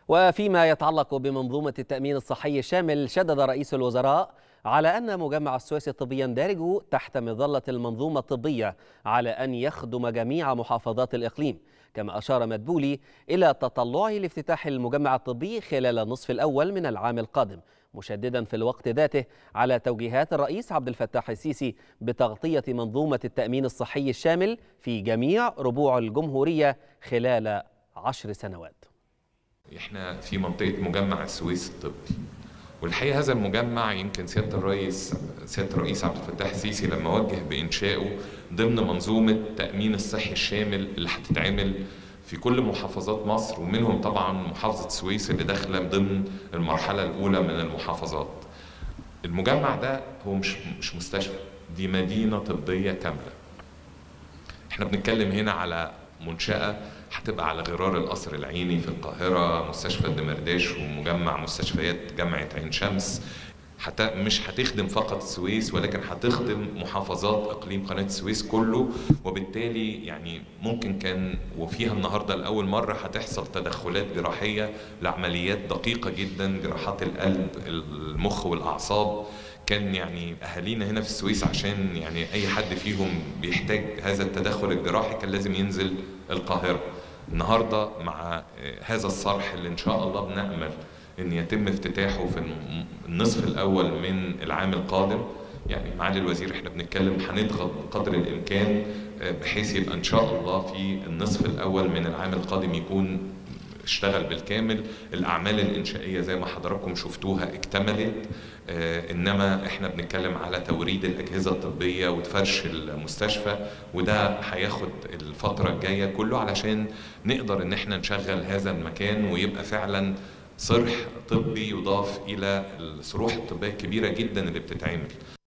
وفيما يتعلق بمنظومة التأمين الصحي الشامل شدد رئيس الوزراء على أن مجمع السويس الطبي يندرج تحت مظلة المنظومة الطبية على أن يخدم جميع محافظات الإقليم كما أشار مدبولي إلى تطلعه لافتتاح المجمع الطبي خلال النصف الأول من العام القادم مشددا في الوقت ذاته على توجيهات الرئيس عبد الفتاح السيسي بتغطية منظومة التأمين الصحي الشامل في جميع ربوع الجمهورية خلال عشر سنوات احنا في منطقه مجمع السويس الطبي والحقيقه هذا المجمع يمكن سياده الرئيس سياده الرئيس عبد الفتاح السيسي لما وجه بانشائه ضمن منظومه التامين الصحي الشامل اللي هتتعمل في كل محافظات مصر ومنهم طبعا محافظه السويس اللي داخله ضمن المرحله الاولى من المحافظات. المجمع ده هو مش مش مستشفى دي مدينه طبيه كامله. احنا بنتكلم هنا على منشاه هتبقى على غرار القصر العيني في القاهرة مستشفى الدمرداش ومجمع مستشفيات جامعة عين شمس حت... مش هتخدم فقط السويس ولكن هتخدم محافظات اقليم قناه السويس كله وبالتالي يعني ممكن كان وفيها النهارده لاول مره هتحصل تدخلات جراحيه لعمليات دقيقه جدا جراحات القلب المخ والاعصاب كان يعني اهالينا هنا في السويس عشان يعني اي حد فيهم بيحتاج هذا التدخل الجراحي كان لازم ينزل القاهره النهارده مع هذا الصرح اللي ان شاء الله بنامل ان يتم افتتاحه في النصف الاول من العام القادم يعني معالي الوزير احنا بنتكلم هنضغط بقدر الامكان بحيث يبقى ان شاء الله في النصف الاول من العام القادم يكون اشتغل بالكامل الاعمال الانشائيه زي ما حضراتكم شفتوها اكتملت آه انما احنا بنتكلم على توريد الاجهزه الطبيه وفرش المستشفى وده هياخد الفتره الجايه كله علشان نقدر ان احنا نشغل هذا المكان ويبقى فعلا صرح طبي يضاف الى الصروح الطبيه الكبيره جدا اللي بتتعمل